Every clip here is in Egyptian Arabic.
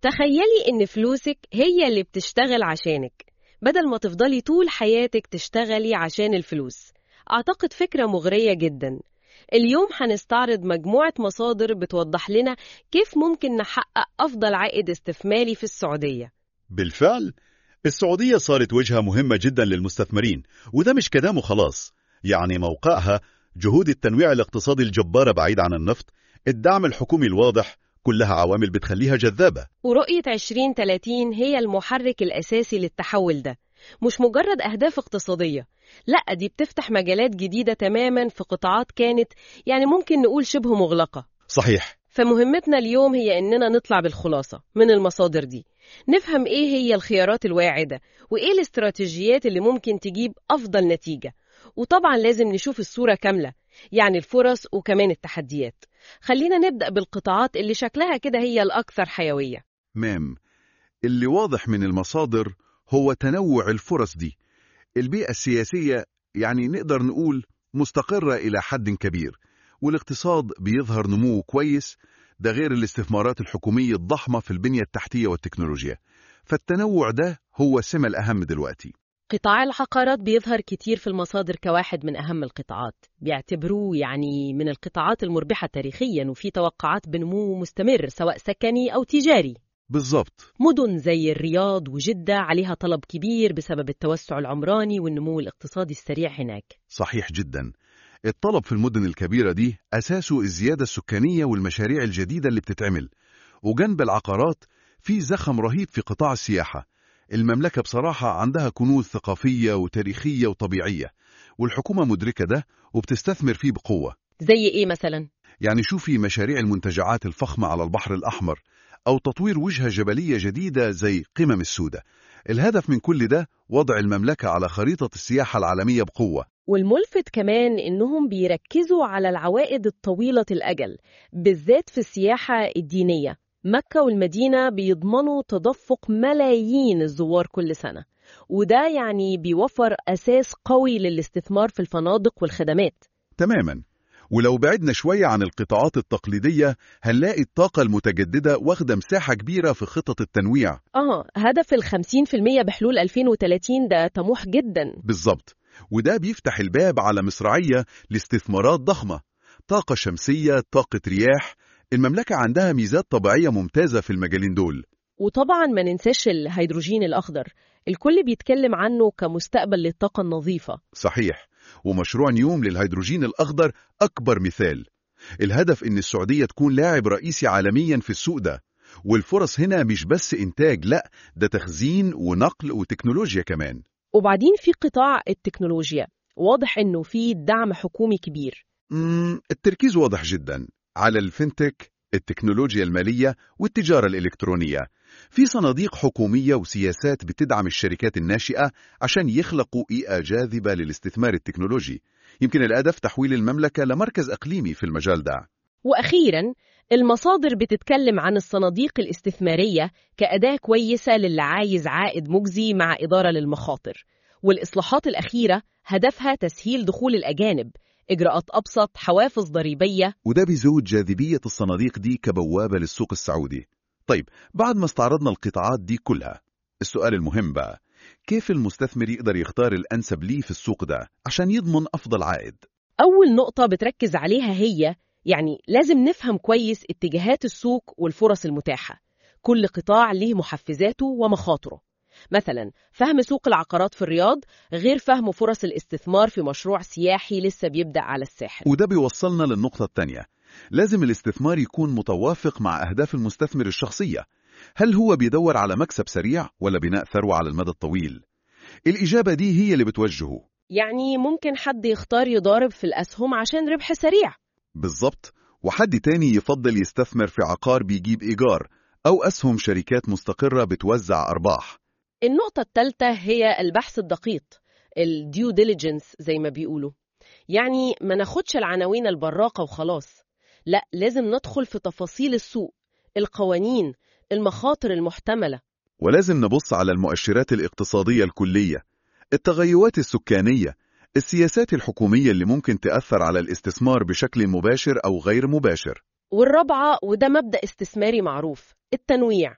تخيلي إن فلوسك هي اللي بتشتغل عشانك بدل ما تفضلي طول حياتك تشتغلي عشان الفلوس أعتقد فكرة مغرية جدا اليوم هنستعرض مجموعة مصادر بتوضح لنا كيف ممكن نحقق أفضل عائد استثماري في السعودية بالفعل السعودية صارت وجهة مهمة جدا للمستثمرين وده مش كلام وخلاص يعني موقعها جهود التنويع الاقتصادي الجبارة بعيد عن النفط الدعم الحكومي الواضح كلها عوامل بتخليها جذابة ورؤية 2030 هي المحرك الأساسي للتحول ده مش مجرد أهداف اقتصادية لا دي بتفتح مجالات جديدة تماما في قطاعات كانت يعني ممكن نقول شبه مغلقة صحيح فمهمتنا اليوم هي إننا نطلع بالخلاصة من المصادر دي نفهم إيه هي الخيارات الواعدة وإيه الاستراتيجيات اللي ممكن تجيب أفضل نتيجة وطبعا لازم نشوف الصورة كاملة يعني الفرص وكمان التحديات خلينا نبدأ بالقطاعات اللي شكلها كده هي الأكثر حيوية مام اللي واضح من المصادر هو تنوع الفرص دي البيئة السياسية يعني نقدر نقول مستقرة إلى حد كبير والاقتصاد بيظهر نمو كويس ده غير الاستثمارات الحكومية الضخمة في البنية التحتية والتكنولوجيا فالتنوع ده هو السمة الأهم دلوقتي قطاع العقارات بيظهر كتير في المصادر كواحد من أهم القطاعات بيعتبروه يعني من القطاعات المربحة تاريخيا وفي توقعات بنمو مستمر سواء سكني أو تجاري بالظبط مدن زي الرياض وجدة عليها طلب كبير بسبب التوسع العمراني والنمو الاقتصادي السريع هناك صحيح جدا الطلب في المدن الكبيرة دي أساسه الزيادة السكانية والمشاريع الجديدة اللي بتتعمل وجنب العقارات في زخم رهيب في قطاع السياحة المملكة بصراحة عندها كنوز ثقافية وتاريخية وطبيعية والحكومة مدركة ده وبتستثمر فيه بقوة زي إيه مثلا؟ يعني شوفي مشاريع المنتجعات الفخمة على البحر الأحمر أو تطوير وجهة جبلية جديدة زي قمم السودة الهدف من كل ده وضع المملكة على خريطة السياحة العالمية بقوة والملفت كمان إنهم بيركزوا على العوائد الطويلة الأجل بالذات في السياحة الدينية مكة والمدينة بيضمنوا تدفق ملايين الزوار كل سنة وده يعني بيوفر أساس قوي للاستثمار في الفنادق والخدمات تماما ولو بعدنا شوية عن القطاعات التقليدية هنلاقي الطاقة المتجددة واخدة مساحة كبيرة في خطط التنويع آه هدف ال 50% بحلول 2030 ده طموح جدا بالظبط وده بيفتح الباب على مصراعية لاستثمارات ضخمة طاقة شمسية طاقة رياح المملكة عندها ميزات طبيعية ممتازة في المجالين دول وطبعا ما ننساش الهيدروجين الأخضر الكل بيتكلم عنه كمستقبل للطاقة النظيفة صحيح ومشروع نيوم للهيدروجين الأخضر أكبر مثال الهدف إن السعودية تكون لاعب رئيسي عالميا في السوق ده والفرص هنا مش بس إنتاج لا ده تخزين ونقل وتكنولوجيا كمان وبعدين في قطاع التكنولوجيا واضح إنه في دعم حكومي كبير مم التركيز واضح جدا على الفنتك التكنولوجيا المالية والتجارة الإلكترونية في صناديق حكومية وسياسات بتدعم الشركات الناشئة عشان يخلقوا بيئة جاذبة للاستثمار التكنولوجي يمكن الهدف تحويل المملكة لمركز إقليمي في المجال ده وأخيرا المصادر بتتكلم عن الصناديق الاستثمارية كأداة كويسة للي عايز عائد مجزي مع إدارة للمخاطر والإصلاحات الأخيرة هدفها تسهيل دخول الأجانب إجراءات أبسط حوافز ضريبية وده بيزود جاذبية الصناديق دي كبوابة للسوق السعودي طيب بعد ما استعرضنا القطاعات دي كلها السؤال المهم بقى كيف المستثمر يقدر يختار الأنسب ليه في السوق ده عشان يضمن أفضل عائد أول نقطة بتركز عليها هي يعني لازم نفهم كويس اتجاهات السوق والفرص المتاحة كل قطاع ليه محفزاته ومخاطره مثلا فهم سوق العقارات في الرياض غير فهم فرص الاستثمار في مشروع سياحي لسه بيبدأ على الساحل وده بيوصلنا للنقطة الثانية لازم الاستثمار يكون متوافق مع أهداف المستثمر الشخصية هل هو بيدور على مكسب سريع ولا بناء ثروة على المدى الطويل؟ الإجابة دي هي اللي بتوجهه يعني ممكن حد يختار يضارب في الأسهم عشان ربح سريع بالظبط وحد تاني يفضل يستثمر في عقار بيجيب إيجار أو أسهم شركات مستقرة بتوزع أرباح النقطة الثالثة هي البحث الدقيق الديو ديليجنس زي ما بيقولوا يعني ما ناخدش العناوين البراقة وخلاص لا لازم ندخل في تفاصيل السوق القوانين المخاطر المحتملة ولازم نبص على المؤشرات الاقتصادية الكلية التغيرات السكانية السياسات الحكومية اللي ممكن تأثر على الاستثمار بشكل مباشر أو غير مباشر والرابعة وده مبدأ استثماري معروف التنويع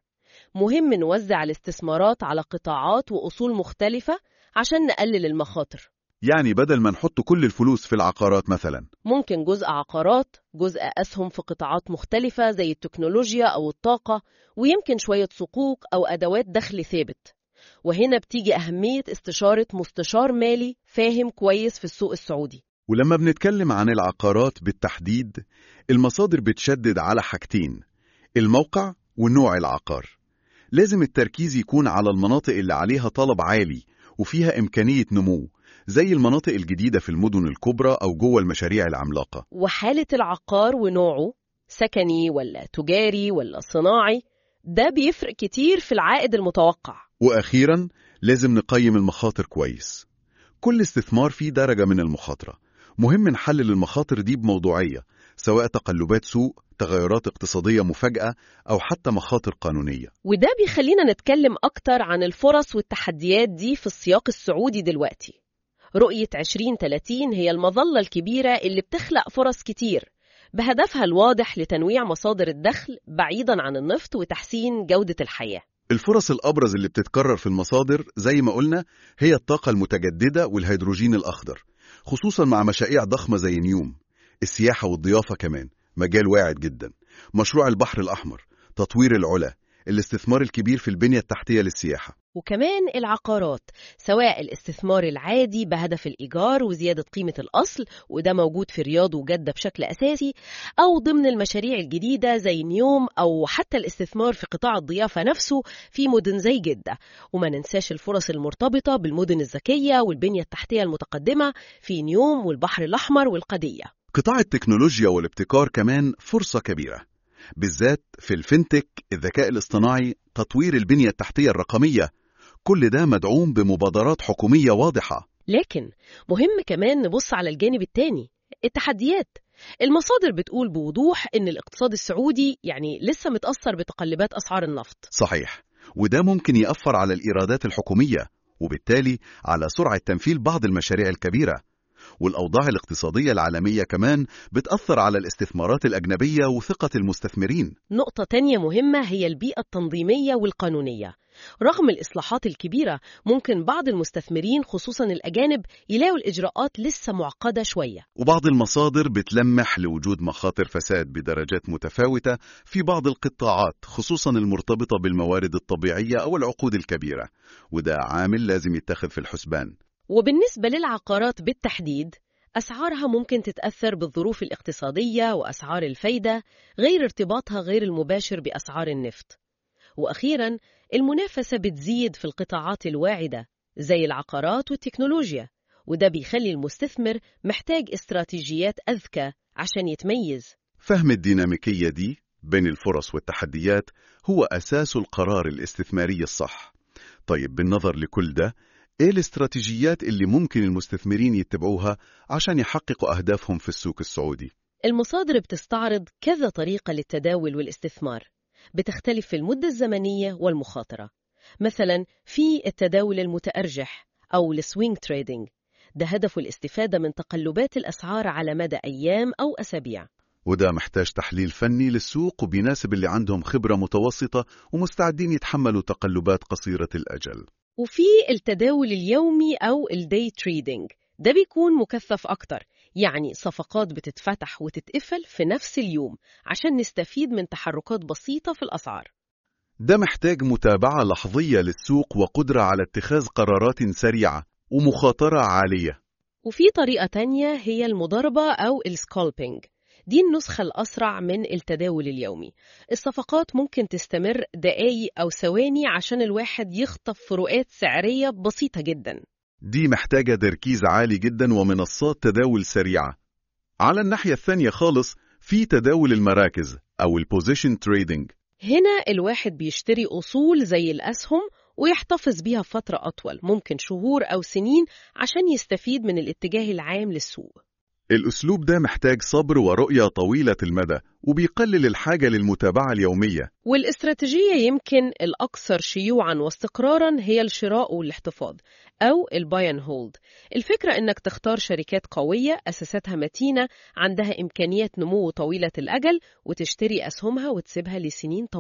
مهم نوزع الاستثمارات على قطاعات وأصول مختلفة عشان نقلل المخاطر يعني بدل ما نحط كل الفلوس في العقارات مثلا ممكن جزء عقارات جزء أسهم في قطاعات مختلفة زي التكنولوجيا أو الطاقة ويمكن شوية صكوك أو أدوات دخل ثابت وهنا بتيجي أهمية استشارة مستشار مالي فاهم كويس في السوق السعودي ولما بنتكلم عن العقارات بالتحديد المصادر بتشدد على حاجتين الموقع ونوع العقار لازم التركيز يكون على المناطق اللي عليها طلب عالي وفيها إمكانية نمو زي المناطق الجديدة في المدن الكبرى أو جوه المشاريع العملاقة وحالة العقار ونوعه سكني ولا تجاري ولا صناعي ده بيفرق كتير في العائد المتوقع وأخيرا لازم نقيم المخاطر كويس كل استثمار فيه درجة من المخاطرة مهم نحلل المخاطر دي بموضوعية سواء تقلبات سوق تغيرات اقتصادية مفاجئة أو حتى مخاطر قانونية وده بيخلينا نتكلم أكتر عن الفرص والتحديات دي في السياق السعودي دلوقتي رؤية 2030 هي المظلة الكبيرة اللي بتخلق فرص كتير بهدفها الواضح لتنويع مصادر الدخل بعيدا عن النفط وتحسين جودة الحياة الفرص الأبرز اللي بتتكرر في المصادر زي ما قلنا هي الطاقة المتجددة والهيدروجين الأخضر خصوصا مع مشاريع ضخمة زي نيوم السياحة والضيافة كمان مجال واعد جدا مشروع البحر الأحمر تطوير العلا الاستثمار الكبير في البنية التحتية للسياحة وكمان العقارات سواء الاستثمار العادي بهدف الإيجار وزيادة قيمة الأصل وده موجود في الرياض وجدة بشكل أساسي أو ضمن المشاريع الجديدة زي نيوم أو حتى الاستثمار في قطاع الضيافة نفسه في مدن زي جدة وما ننساش الفرص المرتبطة بالمدن الذكية والبنية التحتية المتقدمة في نيوم والبحر الأحمر والقدية قطاع التكنولوجيا والابتكار كمان فرصة كبيرة بالذات في الفinتك الذكاء الاصطناعي تطوير البنية التحتية الرقمية كل ده مدعوم بمبادرات حكومية واضحة لكن مهم كمان نبص على الجانب التاني التحديات المصادر بتقول بوضوح إن الاقتصاد السعودي يعني لسه متأثر بتقلبات أسعار النفط صحيح وده ممكن يأثر على الإيرادات الحكومية وبالتالي على سرعة تنفيذ بعض المشاريع الكبيرة والأوضاع الاقتصادية العالمية كمان بتأثر على الاستثمارات الأجنبية وثقة المستثمرين نقطة تانية مهمة هي البيئة التنظيمية والقانونية رغم الإصلاحات الكبيرة ممكن بعض المستثمرين خصوصا الأجانب يلاقوا الإجراءات لسه معقدة شوية وبعض المصادر بتلمح لوجود مخاطر فساد بدرجات متفاوتة في بعض القطاعات خصوصا المرتبطة بالموارد الطبيعية أو العقود الكبيرة وده عامل لازم يتخذ في الحسبان وبالنسبة للعقارات بالتحديد أسعارها ممكن تتأثر بالظروف الاقتصادية وأسعار الفايدة غير ارتباطها غير المباشر بأسعار النفط وأخيراً المنافسة بتزيد في القطاعات الواعدة زي العقارات والتكنولوجيا وده بيخلي المستثمر محتاج استراتيجيات أذكى عشان يتميز فهم الديناميكية دي بين الفرص والتحديات هو أساس القرار الاستثماري الصح طيب بالنظر لكل ده إيه الاستراتيجيات اللي ممكن المستثمرين يتبعوها عشان يحققوا أهدافهم في السوق السعودي؟ المصادر بتستعرض كذا طريقة للتداول والاستثمار بتختلف في المدة الزمنية والمخاطرة مثلا في التداول المتأرجح أو السوينج تريدينج ده هدفه الاستفادة من تقلبات الأسعار على مدى أيام أو أسابيع وده محتاج تحليل فني للسوق وبيناسب اللي عندهم خبرة متوسطة ومستعدين يتحملوا تقلبات قصيرة الأجل وفي التداول اليومي أو الدي تريدينج ده بيكون مكثف أكتر يعني صفقات بتتفتح وتتقفل في نفس اليوم عشان نستفيد من تحركات بسيطة في الأسعار ده محتاج متابعة لحظية للسوق وقدرة على اتخاذ قرارات سريعة ومخاطرة عالية وفي طريقة تانية هي المضاربة أو السكولبينج دي النسخة الأسرع من التداول اليومي الصفقات ممكن تستمر دقايق أو ثواني عشان الواحد يخطف فروقات سعرية بسيطة جدا دي محتاجة تركيز عالي جدا ومنصات تداول سريعة على الناحية الثانية خالص في تداول المراكز أو البوزيشن تريدينج هنا الواحد بيشتري أصول زي الأسهم ويحتفظ بيها فترة أطول ممكن شهور أو سنين عشان يستفيد من الاتجاه العام للسوق الأسلوب ده محتاج صبر ورؤية طويلة المدى وبيقلل الحاجة للمتابعة اليومية والاستراتيجية يمكن الأكثر شيوعا واستقرارا هي الشراء والاحتفاظ أو الباي اند هولد الفكرة إنك تختار شركات قوية أساساتها متينة عندها إمكانيات نمو طويلة الأجل وتشتري أسهمها وتسيبها لسنين طويلة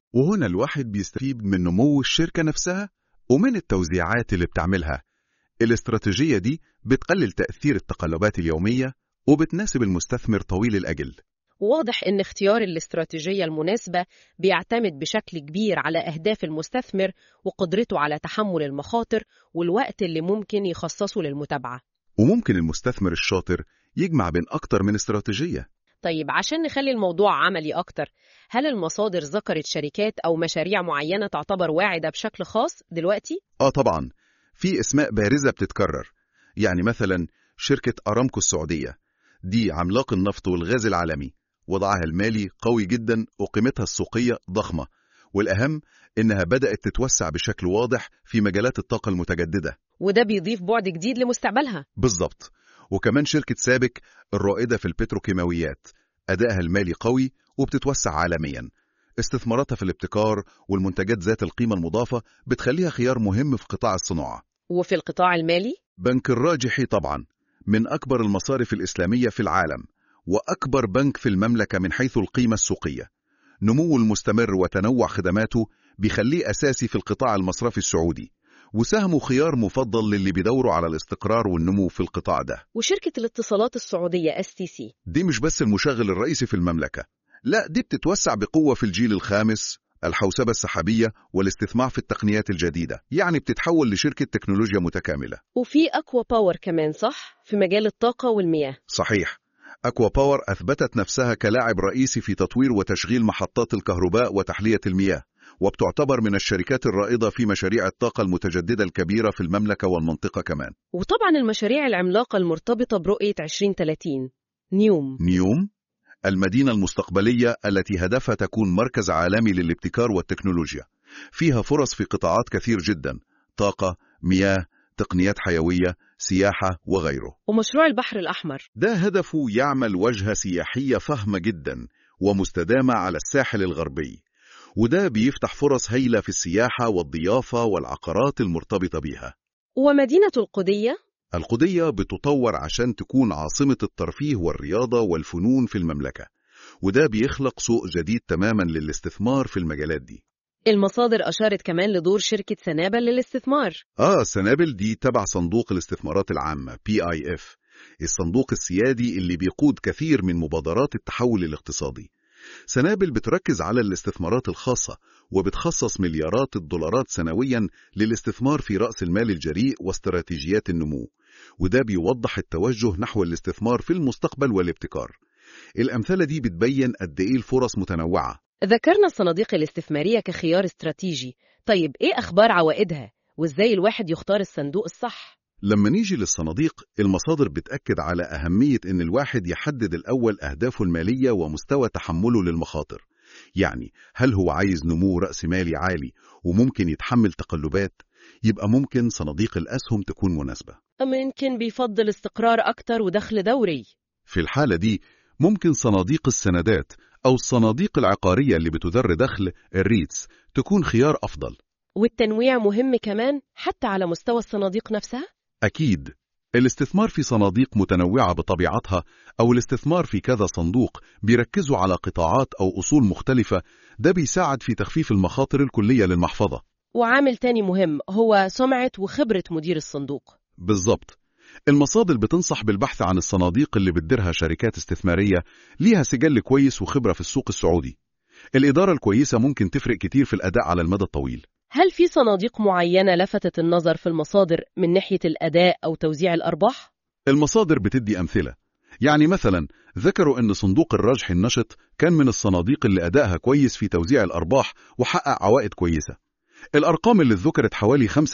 وهنا الواحد بيستفيد من نمو الشركة نفسها ومن التوزيعات اللي بتعملها الاستراتيجية دي بتقلل تأثير التقلبات اليومية وبتناسب المستثمر طويل الأجل واضح إن اختيار الاستراتيجية المناسبة بيعتمد بشكل كبير على أهداف المستثمر وقدرته على تحمل المخاطر والوقت اللي ممكن يخصصه للمتابعة وممكن المستثمر الشاطر يجمع بين أكتر من استراتيجية طيب عشان نخلي الموضوع عملي أكتر هل المصادر ذكرت شركات أو مشاريع معينة تعتبر واعدة بشكل خاص دلوقتي؟ آه طبعا في اسماء بارزة بتتكرر يعني مثلا شركة أرامكو السعودية دي عملاق النفط والغاز العالمي وضعها المالي قوي جدا وقيمتها السوقية ضخمة والأهم إنها بدأت تتوسع بشكل واضح في مجالات الطاقة المتجددة وده بيضيف بعد جديد لمستقبلها بالظبط وكمان شركة سابك الرائدة في البتروكيماويات أدائها المالي قوي وبتتوسع عالميا استثماراتها في الابتكار والمنتجات ذات القيمة المضافة بتخليها خيار مهم في قطاع الصناعة وفي القطاع المالي؟ بنك الراجحي طبعا من أكبر المصارف الإسلامية في العالم وأكبر بنك في المملكة من حيث القيمة السوقية نموه المستمر وتنوع خدماته بيخليه أساسي في القطاع المصرفي السعودي وسهمه خيار مفضل للي بيدوروا على الاستقرار والنمو في القطاع ده وشركة الاتصالات السعودية STC دي مش بس المشغل الرئيسي في المملكة لا دي بتتوسع بقوة في الجيل الخامس الحوسبة السحابية والاستثمار في التقنيات الجديدة يعني بتتحول لشركة تكنولوجيا متكاملة وفي أكوا باور كمان صح؟ في مجال الطاقة والمياه صحيح أكوا باور أثبتت نفسها كلاعب رئيسي في تطوير وتشغيل محطات الكهرباء وتحلية المياه وبتعتبر من الشركات الرائدة في مشاريع الطاقة المتجددة الكبيرة في المملكة والمنطقة كمان وطبعا المشاريع العملاقة المرتبطة برؤية 2030 نيوم نيوم المدينة المستقبلية التي هدفها تكون مركز عالمي للابتكار والتكنولوجيا فيها فرص في قطاعات كثير جدا طاقة، مياه، تقنيات حيوية، سياحة وغيره ومشروع البحر الأحمر ده هدفه يعمل وجهة سياحية فخمة جدا ومستدامة على الساحل الغربي وده بيفتح فرص هايلة في السياحة والضيافة والعقارات المرتبطة بيها ومدينة القدية القضية بتطور عشان تكون عاصمة الترفيه والرياضة والفنون في المملكة وده بيخلق سوق جديد تماما للاستثمار في المجالات دي المصادر أشارت كمان لدور شركة سنابل للاستثمار آه سنابل دي تبع صندوق الاستثمارات العامة PIF الصندوق السيادي اللي بيقود كثير من مبادرات التحول الاقتصادي سنابل بتركز على الاستثمارات الخاصة وبتخصص مليارات الدولارات سنويا للاستثمار في رأس المال الجريء واستراتيجيات النمو وده بيوضح التوجه نحو الاستثمار في المستقبل والابتكار الأمثلة دي بتبين قد إيه الفرص متنوعة ذكرنا الصناديق الاستثمارية كخيار استراتيجي طيب إيه أخبار عوائدها؟ وإزاي الواحد يختار الصندوق الصح؟ لما نيجي للصناديق المصادر بتأكد على أهمية إن الواحد يحدد الأول أهدافه المالية ومستوى تحمله للمخاطر يعني هل هو عايز نمو رأس مالي عالي وممكن يتحمل تقلبات يبقى ممكن صناديق الأسهم تكون مناسبة أم يمكن بيفضل استقرار أكتر ودخل دوري في الحالة دي ممكن صناديق السندات أو الصناديق العقارية اللي بتدر دخل الريتس تكون خيار أفضل والتنويع مهم كمان حتى على مستوى الصناديق نفسها أكيد الاستثمار في صناديق متنوعة بطبيعتها أو الاستثمار في كذا صندوق بيركزوا على قطاعات أو أصول مختلفة ده بيساعد في تخفيف المخاطر الكلية للمحفظة وعامل تاني مهم هو سمعة وخبرة مدير الصندوق بالظبط المصادر بتنصح بالبحث عن الصناديق اللي بتديرها شركات استثمارية ليها سجل كويس وخبرة في السوق السعودي الإدارة الكويسة ممكن تفرق كتير في الأداء على المدى الطويل هل في صناديق معينة لفتت النظر في المصادر من ناحية الأداء أو توزيع الأرباح؟ المصادر بتدي أمثلة يعني مثلا ذكروا أن صندوق الرجح النشط كان من الصناديق اللي أدائها كويس في توزيع الأرباح وحقق عوائد كويسة الأرقام اللي ذكرت حوالي 25.2%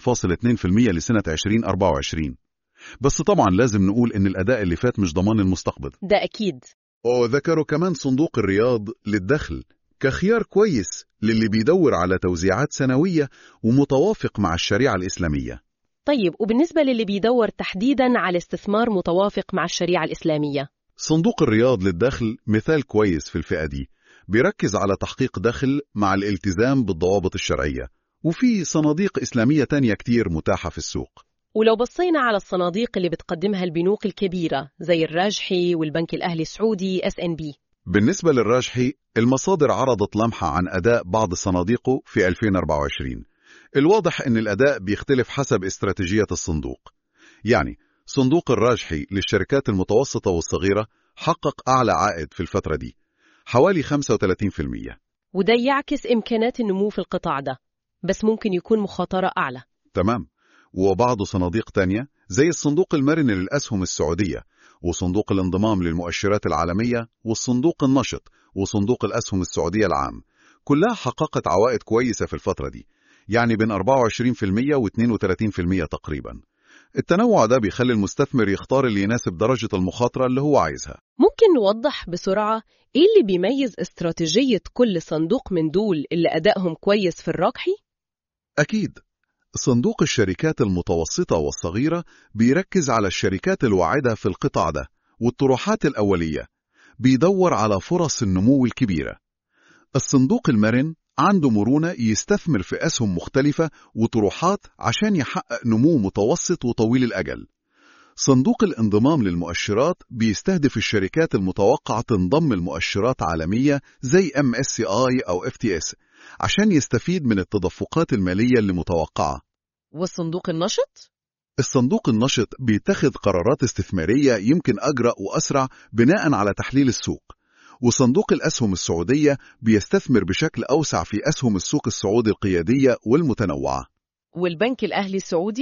لسنة 2024 بس طبعا لازم نقول إن الأداء اللي فات مش ضمان المستقبل ده أكيد وذكروا كمان صندوق الرياض للدخل كخيار كويس للي بيدور على توزيعات سنوية ومتوافق مع الشريعة الإسلامية طيب وبالنسبة للي بيدور تحديدا على استثمار متوافق مع الشريعة الإسلامية صندوق الرياض للدخل مثال كويس في الفئة دي بيركز على تحقيق دخل مع الالتزام بالضوابط الشرعية وفي صناديق إسلامية تانية كتير متاحة في السوق ولو بصينا على الصناديق اللي بتقدمها البنوك الكبيرة زي الراجحي والبنك الأهلي السعودي اس ان بي بالنسبة للراجحي المصادر عرضت لمحة عن أداء بعض صناديقه في 2024 الواضح أن الأداء بيختلف حسب استراتيجية الصندوق يعني صندوق الراجحي للشركات المتوسطة والصغيرة حقق أعلى عائد في الفترة دي حوالي 35% وده يعكس إمكانات النمو في القطاع ده بس ممكن يكون مخاطرة أعلى تمام وبعض صناديق تانية زي الصندوق المرن للأسهم السعودية وصندوق الانضمام للمؤشرات العالمية والصندوق النشط وصندوق الأسهم السعودية العام كلها حققت عوائد كويسة في الفترة دي يعني بين 24% و32% تقريبا التنوع ده بيخلي المستثمر يختار اللي يناسب درجة المخاطرة اللي هو عايزها ممكن نوضح بسرعة إيه اللي بيميز استراتيجية كل صندوق من دول اللي أدائهم كويس في الرقحي؟ أكيد صندوق الشركات المتوسطة والصغيرة بيركز على الشركات الواعدة في القطاع ده والطروحات الأولية بيدور على فرص النمو الكبيرة الصندوق المرن عنده مرونة يستثمر في أسهم مختلفة وطروحات عشان يحقق نمو متوسط وطويل الأجل صندوق الانضمام للمؤشرات بيستهدف الشركات المتوقعة تنضم لمؤشرات عالمية زي MSCI أو FTS عشان يستفيد من التدفقات المالية اللي متوقعة والصندوق النشط؟ الصندوق النشط بيتخذ قرارات استثمارية يمكن أجرأ وأسرع بناء على تحليل السوق وصندوق الأسهم السعودية بيستثمر بشكل أوسع في أسهم السوق السعودي القيادية والمتنوعة والبنك الأهلي السعودي؟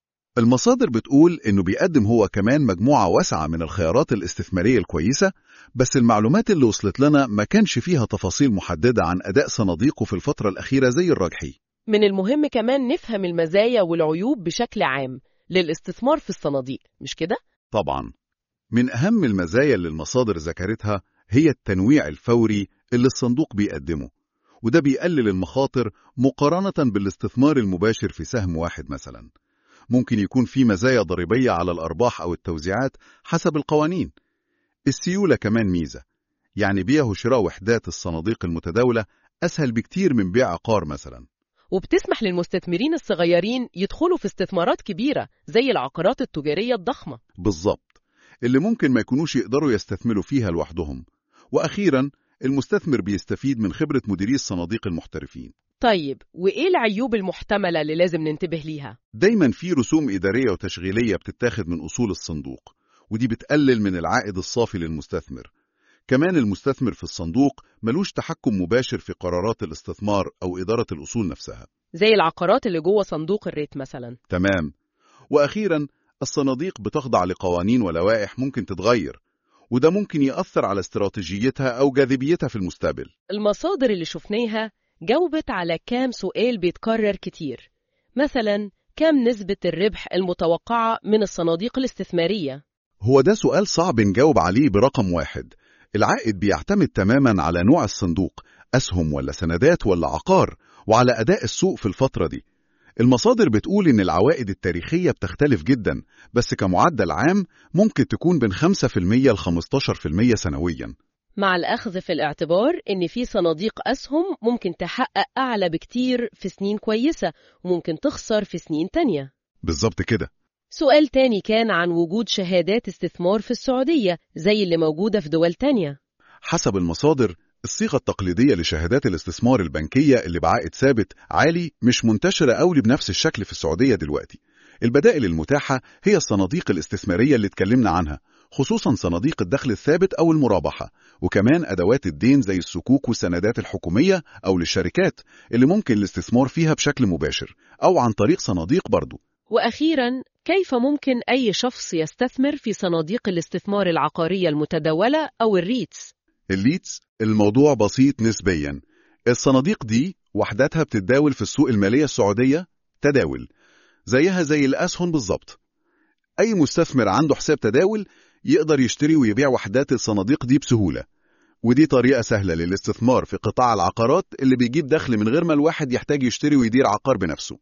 المصادر بتقول إنه بيقدم هو كمان مجموعة واسعة من الخيارات الاستثمارية الكويسة بس المعلومات اللي وصلت لنا ما كانش فيها تفاصيل محددة عن أداء صناديقه في الفترة الأخيرة زي الراجحي من المهم كمان نفهم المزايا والعيوب بشكل عام للاستثمار في الصناديق مش كده؟ طبعا من أهم المزايا اللي المصادر ذكرتها هي التنويع الفوري اللي الصندوق بيقدمه وده بيقلل المخاطر مقارنة بالاستثمار المباشر في سهم واحد مثلا ممكن يكون في مزايا ضريبية على الأرباح أو التوزيعات حسب القوانين السيولة كمان ميزة يعني بيع وشراء وحدات الصناديق المتداولة أسهل بكتير من بيع عقار مثلا وبتسمح للمستثمرين الصغيرين يدخلوا في استثمارات كبيرة زي العقارات التجارية الضخمة بالظبط اللي ممكن ما يكونوش يقدروا يستثمروا فيها لوحدهم وأخيرا المستثمر بيستفيد من خبرة مديري الصناديق المحترفين طيب وإيه العيوب المحتملة اللي لازم ننتبه ليها؟ دايما في رسوم إدارية وتشغيلية بتتاخد من أصول الصندوق ودي بتقلل من العائد الصافي للمستثمر كمان المستثمر في الصندوق ملوش تحكم مباشر في قرارات الاستثمار أو إدارة الأصول نفسها زي العقارات اللي جوه صندوق الريت مثلا تمام وأخيرا الصناديق بتخضع لقوانين ولوائح ممكن تتغير وده ممكن يأثر على استراتيجيتها أو جاذبيتها في المستقبل المصادر اللي شفناها جاوبت على كام سؤال بيتكرر كتير مثلا كم نسبة الربح المتوقعة من الصناديق الاستثمارية؟ هو ده سؤال صعب نجاوب عليه برقم واحد العائد بيعتمد تماما على نوع الصندوق أسهم ولا سندات ولا عقار وعلى أداء السوق في الفترة دي المصادر بتقول إن العوائد التاريخية بتختلف جدا بس كمعدل عام ممكن تكون بين 5% ل 15% سنويا مع الأخذ في الاعتبار إن في صناديق أسهم ممكن تحقق أعلى بكتير في سنين كويسة وممكن تخسر في سنين تانية بالظبط كده سؤال تاني كان عن وجود شهادات استثمار في السعودية زي اللي موجودة في دول تانية حسب المصادر الصيغة التقليدية لشهادات الاستثمار البنكية اللي بعائد ثابت عالي مش منتشرة قوي بنفس الشكل في السعودية دلوقتي البدائل المتاحة هي الصناديق الاستثمارية اللي اتكلمنا عنها خصوصا صناديق الدخل الثابت أو المرابحة وكمان أدوات الدين زي السكوك والسندات الحكومية أو للشركات اللي ممكن الاستثمار فيها بشكل مباشر أو عن طريق صناديق برضو وأخيرا كيف ممكن أي شخص يستثمر في صناديق الاستثمار العقارية المتداولة أو الريتس؟ الليتس الموضوع بسيط نسبيا الصناديق دي وحداتها بتتداول في السوق المالية السعودية تداول زيها زي الأسهم بالظبط أي مستثمر عنده حساب تداول يقدر يشتري ويبيع وحدات الصناديق دي بسهولة ودي طريقة سهلة للاستثمار في قطاع العقارات اللي بيجيب دخل من غير ما الواحد يحتاج يشتري ويدير عقار بنفسه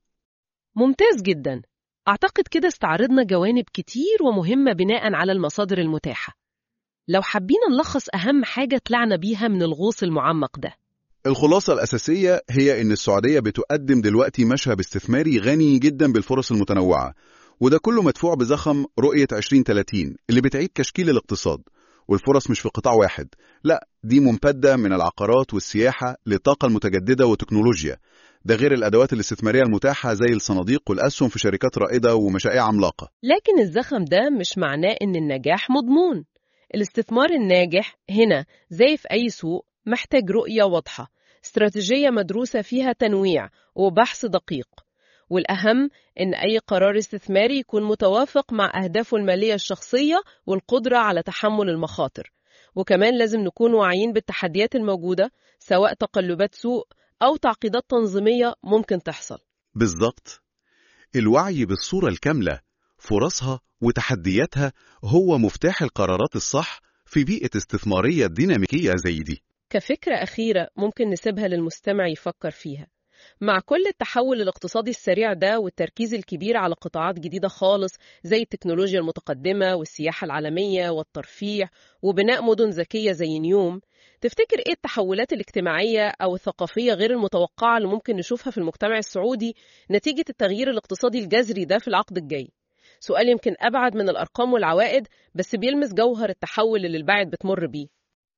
ممتاز جدا أعتقد كده استعرضنا جوانب كتير ومهمة بناء على المصادر المتاحة لو حبينا نلخص أهم حاجة طلعنا بيها من الغوص المعمق ده الخلاصة الأساسية هي إن السعودية بتقدم دلوقتي مشهد استثماري غني جدا بالفرص المتنوعة وده كله مدفوع بزخم رؤية 2030 اللي بتعيد تشكيل الاقتصاد والفرص مش في قطاع واحد لا دي ممتدة من العقارات والسياحة للطاقة المتجددة وتكنولوجيا ده غير الأدوات الاستثمارية المتاحة زي الصناديق والأسهم في شركات رائدة ومشاريع عملاقة لكن الزخم ده مش معناه إن النجاح مضمون الاستثمار الناجح هنا زي في أي سوق محتاج رؤية واضحة استراتيجية مدروسة فيها تنويع وبحث دقيق والأهم إن أي قرار استثماري يكون متوافق مع أهدافه المالية الشخصية والقدرة على تحمل المخاطر وكمان لازم نكون واعيين بالتحديات الموجودة سواء تقلبات سوق أو تعقيدات تنظيمية ممكن تحصل بالظبط الوعي بالصورة الكاملة فرصها وتحدياتها هو مفتاح القرارات الصح في بيئة استثمارية ديناميكية زي دي كفكرة أخيرة ممكن نسيبها للمستمع يفكر فيها مع كل التحول الاقتصادي السريع ده والتركيز الكبير على قطاعات جديدة خالص زي التكنولوجيا المتقدمة والسياحة العالمية والترفيه وبناء مدن ذكية زي نيوم تفتكر إيه التحولات الاجتماعية أو الثقافية غير المتوقعة اللي ممكن نشوفها في المجتمع السعودي نتيجة التغيير الاقتصادي الجذري ده في العقد الجاي؟ سؤال يمكن أبعد من الأرقام والعوائد بس بيلمس جوهر التحول اللي البعد بتمر بيه